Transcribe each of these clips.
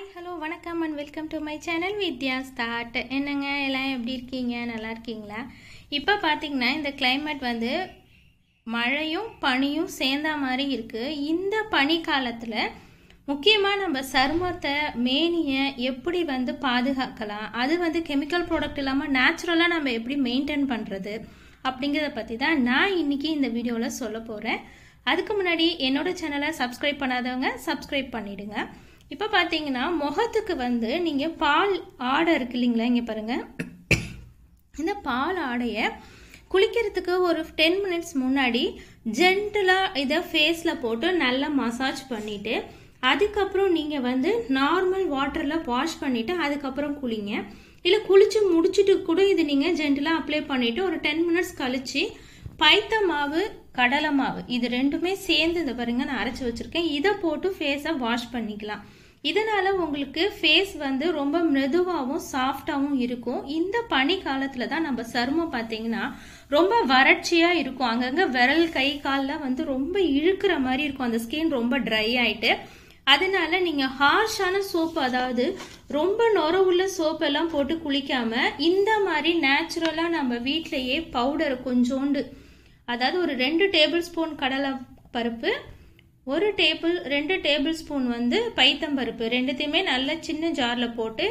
hello வணக்கம் and welcome to my channel Vidya start என்னங்க எல்லாம் எப்படி இருக்கீங்க நல்லா இருக்கீங்களா இப்போ பார்த்தீங்கன்னா இந்த climate வந்து மழையும் பனியும் சேர்ந்த மாதிரி இருக்குது இந்த பனி காலத்தில் முக்கியமாக நம்ம சருமத்தை மேனியை எப்படி வந்து பாதுகாக்கலாம் அது வந்து கெமிக்கல் ப்ராடக்ட் இல்லாமல் நேச்சுரலாக நம்ம எப்படி மெயின்டைன் பண்ணுறது அப்படிங்கிறத பற்றி தான் நான் இன்னைக்கு இந்த வீடியோவில் சொல்ல போகிறேன் அதுக்கு முன்னாடி என்னோட சேனலை சப்ஸ்கிரைப் பண்ணாதவங்க சப்ஸ்கிரைப் பண்ணிடுங்க இப்போ பார்த்தீங்கன்னா முகத்துக்கு வந்து நீங்கள் பால் ஆடை இருக்கு இல்லைங்களா இங்கே பாருங்கள் இந்த பால் ஆடையை குளிக்கிறதுக்கு ஒரு டென் மினிட்ஸ் முன்னாடி ஜென்டலாக இதை ஃபேஸில் போட்டு நல்லா மசாஜ் பண்ணிவிட்டு அதுக்கப்புறம் நீங்கள் வந்து நார்மல் வாட்டரில் வாஷ் பண்ணிவிட்டு அதுக்கப்புறம் குளிங்க இல்லை குளிச்சு முடிச்சுட்டு கூட இது நீங்கள் ஜென்டலாக அப்ளை பண்ணிவிட்டு ஒரு டென் மினிட்ஸ் கழிச்சு பைத்த மாவு கடலை மாவு இது ரெண்டுமே சேர்ந்து இந்த பாருங்க நான் அரைச்சி வச்சுருக்கேன் இதை போட்டு ஃபேஸை வாஷ் பண்ணிக்கலாம் இதனால உங்களுக்கு ஃபேஸ் வந்து ரொம்ப மிருதுவாகவும் சாஃப்டாகவும் இருக்கும் இந்த பனி காலத்தில் தான் நம்ம சருமம் பார்த்தீங்கன்னா ரொம்ப வறட்சியாக இருக்கும் அங்கங்கே விரல் கை காலில் வந்து ரொம்ப இழுக்கிற மாதிரி இருக்கும் அந்த ஸ்கின் ரொம்ப ட்ரை ஆயிட்டு அதனால நீங்கள் ஹார்ஷான சோப்பு அதாவது ரொம்ப நொர உள்ள சோப்பெல்லாம் போட்டு குளிக்காம இந்த மாதிரி நேச்சுரலாக நம்ம வீட்டிலையே பவுடர் கொஞ்சோண்டு அதாவது ஒரு ரெண்டு டேபிள் ஸ்பூன் கடலை பருப்பு ஒரு டேபிள் ரெண்டு டேபிள் ஸ்பூன் வந்து பைத்தம்பருப்பு ரெண்டுத்தையுமே நல்லா சின்ன ஜாரில் போட்டு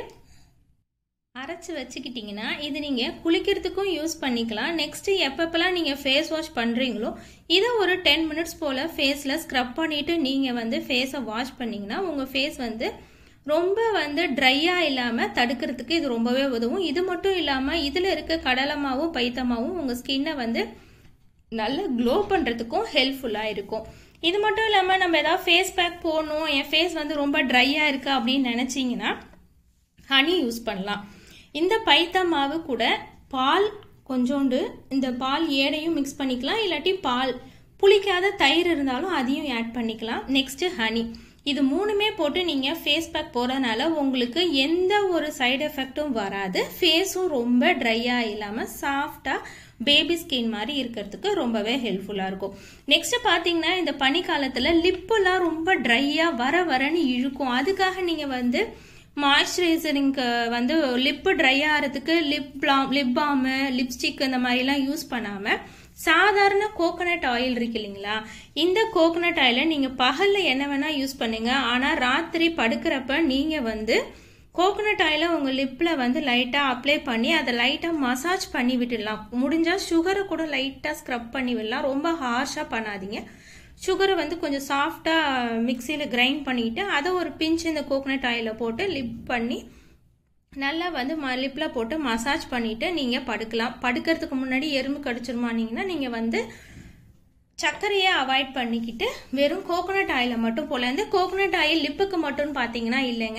அரைச்சி வச்சுக்கிட்டிங்கன்னா இது நீங்கள் குளிக்கிறதுக்கும் யூஸ் பண்ணிக்கலாம் நெக்ஸ்ட்டு எப்பப்பெல்லாம் நீங்கள் ஃபேஸ் வாஷ் பண்ணுறீங்களோ இதை ஒரு டென் மினிட்ஸ் போல் ஃபேஸில் ஸ்க்ரப் பண்ணிவிட்டு நீங்கள் வந்து ஃபேஸை வாஷ் பண்ணிங்கன்னா உங்கள் ஃபேஸ் வந்து ரொம்ப வந்து ட்ரையாக இல்லாமல் தடுக்கிறதுக்கு இது ரொம்பவே உதவும் இது மட்டும் இல்லாமல் இதில் இருக்க கடலமாவும் பைத்தமாவும் உங்கள் ஸ்கின்னை வந்து நல்ல க்ளோ பண்ணுறதுக்கும் ஹெல்ப்ஃபுல்லாக இருக்கும் இது மட்டும் இல்லாமல் நம்ம ஏதாவது ஃபேஸ் பேக் போடணும் என் ஃபேஸ் வந்து ரொம்ப ட்ரையாக இருக்குது அப்படின்னு நினச்சிங்கன்னா ஹனி யூஸ் பண்ணலாம் இந்த பைத்தா மாவு கூட பால் கொஞ்சோண்டு இந்த பால் ஏடையும் மிக்ஸ் பண்ணிக்கலாம் இல்லாட்டி பால் புளிக்காத தயிர் இருந்தாலும் அதையும் ஆட் பண்ணிக்கலாம் நெக்ஸ்ட்டு ஹனி இது மூணுமே போட்டு நீங்கள் ஃபேஸ் பேக் போகிறதுனால உங்களுக்கு எந்த ஒரு சைடு எஃபெக்ட்டும் வராது ஃபேஸும் ரொம்ப ட்ரையாக இல்லாமல் சாஃப்டாக பேபி ஸ்கின் மாதிரி இருக்கிறதுக்கு ரொம்பவே ஹெல்ப்ஃபுல்லாக இருக்கும் நெக்ஸ்ட் பார்த்தீங்கன்னா இந்த பனிக்காலத்தில் லிப்பெல்லாம் ரொம்ப ட்ரையாக வர வரன்னு இழுக்கும் அதுக்காக நீங்கள் வந்து மாய்ஸ்சரைசரிங்க்கு வந்து லிப்பு ட்ரை ஆகிறதுக்கு lip balm lip balm lipstick இந்த மாதிரிலாம் யூஸ் பண்ணாமல் சாதாரண கோகனட் ஆயில் இருக்கு இல்லைங்களா இந்த கோகனட் ஆயிலை நீங்கள் பகலில் என்ன வேணால் யூஸ் பண்ணுங்க ஆனால் ராத்திரி படுக்கிறப்ப நீங்கள் வந்து கோகனட் ஆயிலை உங்கள் லிப்பில் வந்து லைட்டாக அப்ளை பண்ணி அதை லைட்டாக மசாஜ் பண்ணி விட்டுடலாம் முடிஞ்சால் சுகரை கூட லைட்டாக ஸ்க்ரப் பண்ணி விடலாம் ரொம்ப ஹார்ஷாக பண்ணாதீங்க சுகரை வந்து கொஞ்சம் சாஃப்டாக மிக்சியில் கிரைண்ட் பண்ணிவிட்டு அதை ஒரு பிஞ்ச் இந்த கோகனட் ஆயிலில் போட்டு லிப் பண்ணி நல்லா வந்து ம லிப்பில் போட்டு மசாஜ் பண்ணிவிட்டு நீங்கள் படுக்கலாம் படுக்கிறதுக்கு முன்னாடி எறும்பு கடிச்சிருமானீங்கன்னா நீங்கள் வந்து சர்க்கரையை அவாய்ட் பண்ணிக்கிட்டு வெறும் கோகனட் ஆயிலை மட்டும் போல இந்த கோகனட் ஆயில் லிப்புக்கு மட்டும் பார்த்தீங்கன்னா இல்லைங்க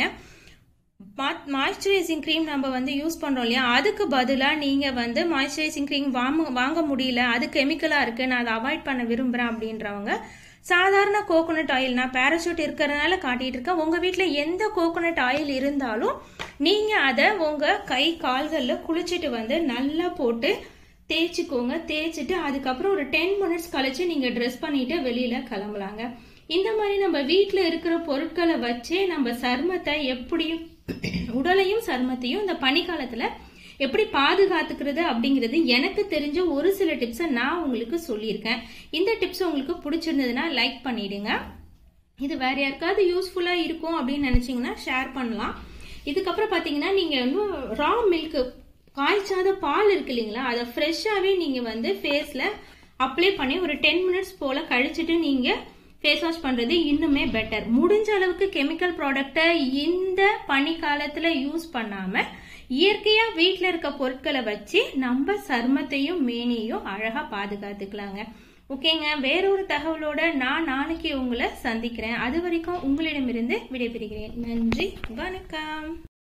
மாய்ஸ்சரைசிங் க்ரீம் நம்ம வந்து யூஸ் பண்ணுறோம் இல்லையா அதுக்கு பதிலாக நீங்கள் வந்து மாய்ஸ்சரைசிங் க்ரீம் வாங்க வாங்க முடியல அது கெமிக்கலாக இருக்குது நான் அதை அவாய்ட் பண்ண விரும்புகிறேன் அப்படின்றவங்க சாதாரண கோகோனட் ஆயில் நான் பேராஷூட் இருக்கிறதுனால காட்டிகிட்டு இருக்கேன் உங்கள் வீட்டில் எந்த கோகோனட் ஆயில் இருந்தாலும் நீங்கள் அதை உங்கள் கை கால்களில் குளிச்சுட்டு வந்து நல்லா போட்டு தேய்ச்சிக்கோங்க தேய்ச்சிட்டு அதுக்கப்புறம் ஒரு டென் மினிட்ஸ் கழிச்சு நீங்கள் ட்ரெஸ் பண்ணிட்டு வெளியில் கிளம்பலாங்க இந்த மாதிரி நம்ம வீட்டில் இருக்கிற பொருட்களை வச்சே நம்ம சருமத்தை எப்படியும் உடலையும் சருமத்தையும் இந்த பனிக்காலத்தில் எப்படி பாதுகாத்துக்கிறது அப்படிங்கிறது எனக்கு தெரிஞ்ச ஒரு சில டிப்ஸை நான் உங்களுக்கு சொல்லியிருக்கேன் இந்த டிப்ஸ் உங்களுக்கு பிடிச்சிருந்ததுன்னா லைக் பண்ணிடுங்க இது வேற யாருக்காவது யூஸ்ஃபுல்லாக இருக்கும் அப்படின்னு நினச்சிங்கன்னா ஷேர் பண்ணலாம் இதுக்கப்புறம் பார்த்தீங்கன்னா நீங்கள் இன்னும் ரா மில்க் காய்ச்சாத பால் இருக்கு இல்லைங்களா அதை ஃப்ரெஷ்ஷாகவே நீங்கள் வந்து ஃபேஸில் அப்ளை பண்ணி ஒரு டென் மினிட்ஸ் போல் கழிச்சிட்டு நீங்கள் ஃபேஸ் வாஷ் பண்ணுறது இன்னுமே பெட்டர் முடிஞ்ச அளவுக்கு கெமிக்கல் ப்ராடக்டை இந்த பனி காலத்தில் யூஸ் பண்ணாமல் இயற்கையாக வீட்டில் இருக்க பொருட்களை வச்சு நம்ம சருமத்தையும் மேனியும் அழகாக பாதுகாத்துக்கலாங்க ஓகேங்க வேறொரு தகவலோட நான் நாளைக்கு உங்களை சந்திக்கிறேன் அது வரைக்கும் உங்களிடமிருந்து விடைபெறுகிறேன் நன்றி வணக்கம்